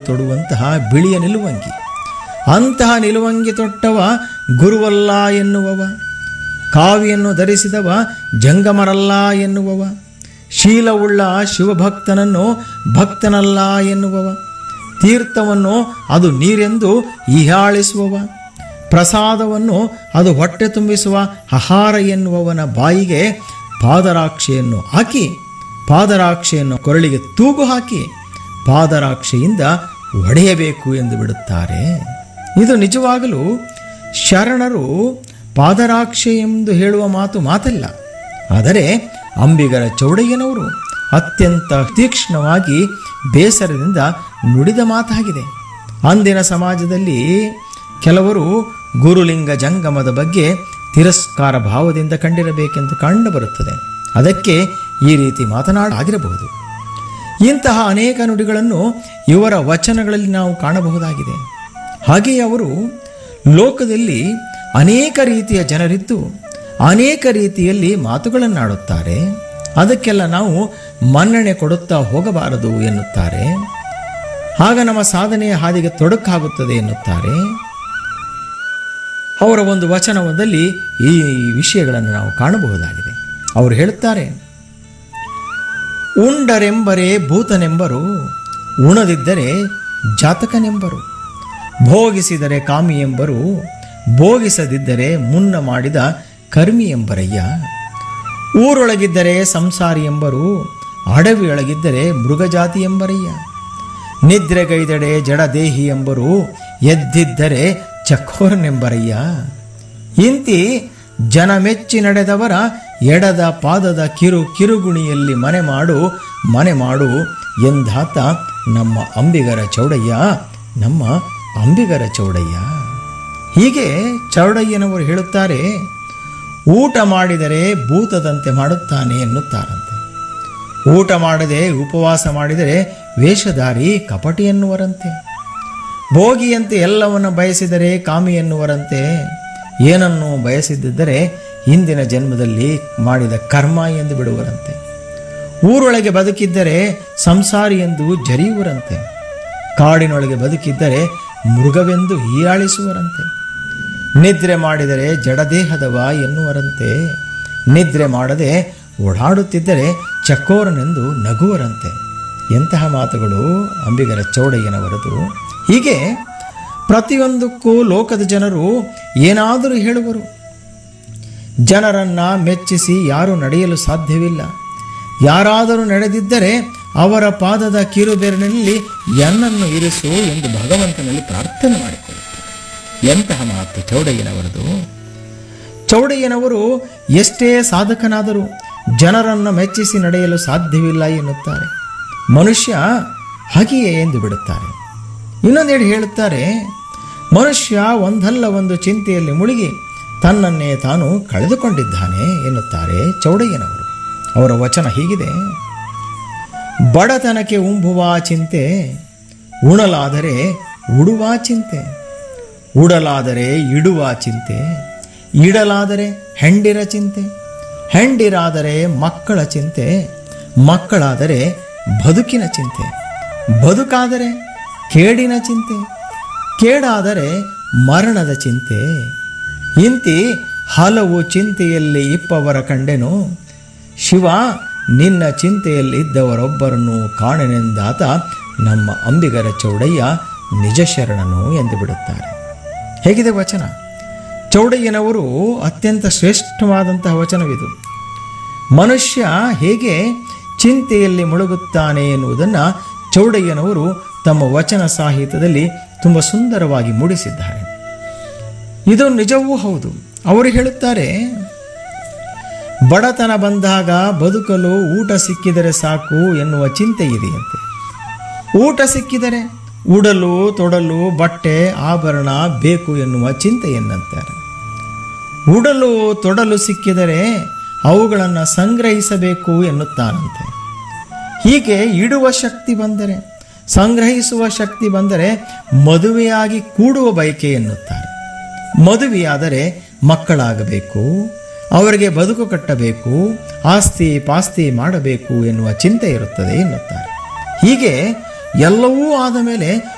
ತೊಡುವಂತಹ ಬಿಳಿಯ ನಿಲುವಂಗಿ ಅಂತಹ ನಿಲುವಂಗಿ ತೊಟ್ಟವ ಗುರುವಲ್ಲ ಎನ್ನುವವ ಕಾವಿಯನ್ನು ಧರಿಸಿದವ ಜಂಗಮರಲ್ಲ ಎನ್ನುವವ ಶೀಲವುಳ್ಳ ಶಿವಭಕ್ತನನ್ನು ಭಕ್ತನಲ್ಲ ಎನ್ನುವವ ತೀರ್ಥವನ್ನು ಅದು ನೀರೆಂದು ಹೀಯಾಳಿಸುವವ ಪ್ರಸಾದವನ್ನು ಅದು ಹೊಟ್ಟೆ ತುಂಬಿಸುವ ಆಹಾರ ಎನ್ನುವವನ ಬಾಯಿಗೆ ಪಾದರಾಕ್ಷೆಯನ್ನು ಹಾಕಿ ಪಾದರಾಕ್ಷೆಯನ್ನು ಕೊರಳಿಗೆ ತೂಗು ಹಾಕಿ ಪಾದರಾಕ್ಷೆಯಿಂದ ಒಡೆಯಬೇಕು ಎಂದು ಬಿಡುತ್ತಾರೆ ಇದು ನಿಜವಾಗಲೂ ಶರಣರು ಪಾದರಾಕ್ಷೆ ಎಂದು ಹೇಳುವ ಮಾತು ಮಾತಲ್ಲ ಆದರೆ ಅಂಬಿಗರ ಚೌಡಯ್ಯನವರು ಅತ್ಯಂತ ತೀಕ್ಷ್ಣವಾಗಿ ಬೇಸರದಿಂದ ನುಡಿದ ಮಾತಾಗಿದೆ ಅಂದಿನ ಸಮಾಜದಲ್ಲಿ ಕೆಲವರು ಗುರುಲಿಂಗ ಜಂಗಮದ ಬಗ್ಗೆ ತಿರಸ್ಕಾರ ಭಾವದಿಂದ ಕಂಡಿರಬೇಕೆಂದು ಕಂಡುಬರುತ್ತದೆ ಅದಕ್ಕೆ ಈ ರೀತಿ ಮಾತನಾಡಾಗಿರಬಹುದು ಇಂತಹ ಅನೇಕ ನುಡಿಗಳನ್ನು ಇವರ ವಚನಗಳಲ್ಲಿ ನಾವು ಕಾಣಬಹುದಾಗಿದೆ ಹಾಗೆಯೇ ಅವರು ಲೋಕದಲ್ಲಿ ಅನೇಕ ರೀತಿಯ ಜನರಿದ್ದು ಅನೇಕ ರೀತಿಯಲ್ಲಿ ಮಾತುಗಳನ್ನಾಡುತ್ತಾರೆ ಅದಕ್ಕೆಲ್ಲ ನಾವು ಮನ್ನಣೆ ಕೊಡುತ್ತಾ ಹೋಗಬಾರದು ಎನ್ನುತ್ತಾರೆ ಆಗ ನಮ್ಮ ಸಾಧನೆಯ ಹಾದಿಗೆ ತೊಡಕಾಗುತ್ತದೆ ಎನ್ನುತ್ತಾರೆ ಅವರ ಒಂದು ವಚನದಲ್ಲಿ ಈ ವಿಷಯಗಳನ್ನು ನಾವು ಕಾಣಬಹುದಾಗಿದೆ ಅವರು ಹೇಳುತ್ತಾರೆ ಉಂಡರೆಂಬರೆ ಭೂತನೆಂಬರು ಉಣದಿದ್ದರೆ ಜಾತಕನೆಂಬರು ಭೋಗಿಸಿದರೆ ಕಾಮಿ ಎಂಬರು ಭೋಗಿಸದಿದ್ದರೆ ಮುನ್ನ ಮಾಡಿದ ಕರ್ಮಿ ಎಂಬರಯ್ಯ ಊರೊಳಗಿದ್ದರೆ ಸಂಸಾರಿ ಎಂಬರು ಅಡವಿಯೊಳಗಿದ್ದರೆ ಮೃಗಜಾತಿ ಎಂಬರಯ್ಯ ನಿದ್ರೆಗೈದಡೆ ಜಡದೇಹಿ ಎಂಬರು ಎದ್ದಿದ್ದರೆ ಚಕೋರನೆಂಬರಯ್ಯ ಇಂತಿ ಜನ ಮೆಚ್ಚಿ ನಡೆದವರ ಎಡದ ಪಾದದ ಕಿರು ಕಿರುಗುಣಿಯಲ್ಲಿ ಮನೆ ಮಾಡು ಮನೆ ಮಾಡು ಎಂದಾತ ನಮ್ಮ ಅಂಬಿಗರ ಚೌಡಯ್ಯ ನಮ್ಮ ಅಂಬಿಗರ ಚೌಡಯ್ಯ ಹೀಗೆ ಚೌಡಯ್ಯನವರು ಹೇಳುತ್ತಾರೆ ಊಟ ಮಾಡಿದರೆ ಭೂತದಂತೆ ಮಾಡುತ್ತಾನೆ ಎನ್ನುತ್ತಾರಂತೆ ಊಟ ಮಾಡದೆ ಉಪವಾಸ ಮಾಡಿದರೆ ವೇಷಧಾರಿ ಕಪಟಿ ಎನ್ನುವರಂತೆ ಭೋಗಿಯಂತೆ ಎಲ್ಲವನ್ನು ಬಯಸಿದರೆ ಕಾಮಿ ಎನ್ನುವರಂತೆ ಏನನ್ನು ಬಯಸಿದ್ದರೆ ಹಿಂದಿನ ಜನ್ಮದಲ್ಲಿ ಮಾಡಿದ ಕರ್ಮ ಎಂದು ಬಿಡುವರಂತೆ ಊರೊಳಗೆ ಬದುಕಿದ್ದರೆ ಸಂಸಾರಿ ಎಂದು ಜರಿಯುವರಂತೆ ಕಾಡಿನೊಳಗೆ ಬದುಕಿದ್ದರೆ ಮೃಗವೆಂದು ಹೀಯಾಳಿಸುವರಂತೆ ನಿದ್ರೆ ಮಾಡಿದರೆ ಜಡದೇಹದವ ಎನ್ನುವರಂತೆ ನಿದ್ರೆ ಮಾಡದೆ ಓಡಾಡುತ್ತಿದ್ದರೆ ಚಕೋರನೆಂದು ನಗುವರಂತೆ ಎಂತಹ ಮಾತುಗಳು ಅಂಬಿಗರ ಚೌಡಯ್ಯನವರದು ಹೀಗೆ ಪ್ರತಿಯೊಂದಕ್ಕೂ ಲೋಕದ ಜನರು ಏನಾದರೂ ಹೇಳುವರು ಜನರನ್ನ ಮೆಚ್ಚಿಸಿ ಯಾರು ನಡೆಯಲು ಸಾಧ್ಯವಿಲ್ಲ ಯಾರಾದರೂ ನಡೆದಿದ್ದರೆ ಅವರ ಪಾದದ ಕಿರುಬೆರಳಿನಲ್ಲಿ ಎನ್ನನ್ನು ಇರಿಸು ಎಂದು ಭಗವಂತನಲ್ಲಿ ಪ್ರಾರ್ಥನೆ ಮಾಡಿಕೊಳ್ಳುತ್ತಾರೆ ಎಂತಹ ಮಾತು ಚೌಡಯ್ಯನವರದು ಚೌಡಯ್ಯನವರು ಎಷ್ಟೇ ಸಾಧಕನಾದರೂ ಜನರನ್ನು ಮೆಚ್ಚಿಸಿ ನಡೆಯಲು ಸಾಧ್ಯವಿಲ್ಲ ಎನ್ನುತ್ತಾರೆ ಮನುಷ್ಯ ಹಾಗೆಯೇ ಎಂದು ಬಿಡುತ್ತಾರೆ ಇನ್ನೊಂದೆಡೆ ಹೇಳುತ್ತಾರೆ ಮನುಷ್ಯ ಒಂದಲ್ಲ ಒಂದು ಚಿಂತೆಯಲ್ಲಿ ಮುಳುಗಿ ತನ್ನನ್ನೇ ತಾನು ಕಳೆದುಕೊಂಡಿದ್ದಾನೆ ಎನ್ನುತ್ತಾರೆ ಚೌಡಯ್ಯನವರು ಅವರ ವಚನ ಹೀಗಿದೆ ಬಡತನಕ್ಕೆ ಉಂಬುವ ಚಿಂತೆ ಉಣಲಾದರೆ ಉಡುವ ಚಿಂತೆ ಉಡಲಾದರೆ ಇಡುವ ಚಿಂತೆ ಇಡಲಾದರೆ ಹೆಂಡಿರ ಚಿಂತೆ ಹೆಂಡಿರಾದರೆ ಮಕ್ಕಳ ಚಿಂತೆ ಮಕ್ಕಳಾದರೆ ಬದುಕಿನ ಚಿಂತೆ ಬದುಕಾದರೆ ಕೇಡಿನ ಚಿಂತೆ ಕೇಡಾದರೆ ಮರಣದ ಚಿಂತೆ ಇಂತಿ ಹಲವು ಚಿಂತೆಯಲ್ಲಿ ಇಪ್ಪವರ ಕಂಡೆನು ಶಿವ ನಿನ್ನ ಚಿಂತೆಯಲ್ಲಿ ಇದ್ದವರೊಬ್ಬರನ್ನು ಕಾಣೆನೆಂದಾತ ನಮ್ಮ ಅಂಬಿಗರ ಚೌಡಯ್ಯ ನಿಜ ಶರಣನು ಎಂದು ಬಿಡುತ್ತಾರೆ ಹೇಗಿದೆ ವಚನ ಚೌಡಯ್ಯನವರು ಅತ್ಯಂತ ಶ್ರೇಷ್ಠವಾದಂತಹ ವಚನವಿದು ಮನುಷ್ಯ ಹೇಗೆ ಚಿಂತೆಯಲ್ಲಿ ಮುಳುಗುತ್ತಾನೆ ಎನ್ನುವುದನ್ನು ಚೌಡಯ್ಯನವರು ತಮ್ಮ ವಚನ ಸಾಹಿತ್ಯದಲ್ಲಿ ತುಂಬ ಸುಂದರವಾಗಿ ಮೂಡಿಸಿದ್ದಾರೆ ಇದು ನಿಜವೂ ಹೌದು ಅವರು ಹೇಳುತ್ತಾರೆ ಬಡತನ ಬಂದಾಗ ಬದುಕಲು ಊಟ ಸಿಕ್ಕಿದರೆ ಸಾಕು ಎನ್ನುವ ಚಿಂತೆ ಇದೆಯಂತೆ ಊಟ ಸಿಕ್ಕಿದರೆ ಉಡಲು ತೊಡಲು ಬಟ್ಟೆ ಆಭರಣ ಬೇಕು ಎನ್ನುವ ಚಿಂತೆಯನ್ನಂತಾರೆ ಉಡಲು ತೊಡಲು ಸಿಕ್ಕಿದರೆ ಅವುಗಳನ್ನು ಸಂಗ್ರಹಿಸಬೇಕು ಎನ್ನುತ್ತಾನಂತೆ ಹೀಗೆ ಇಡುವ ಶಕ್ತಿ ಬಂದರೆ ಸಂಗ್ರಹಿಸುವ ಶಕ್ತಿ ಬಂದರೆ ಮದುವೆಯಾಗಿ ಕೂಡುವ ಬಯಕೆ ಎನ್ನುತ್ತಾರೆ ಮದುವೆಯಾದರೆ ಮಕ್ಕಳಾಗಬೇಕು ಅವರಿಗೆ ಬದುಕು ಕಟ್ಟಬೇಕು ಆಸ್ತಿ ಪಾಸ್ತಿ ಮಾಡಬೇಕು ಎನ್ನುವ ಚಿಂತೆ ಇರುತ್ತದೆ ಎನ್ನುತ್ತಾರೆ ಹೀಗೆ ಎಲ್ಲವೂ ಆದ ಮೇಲೆ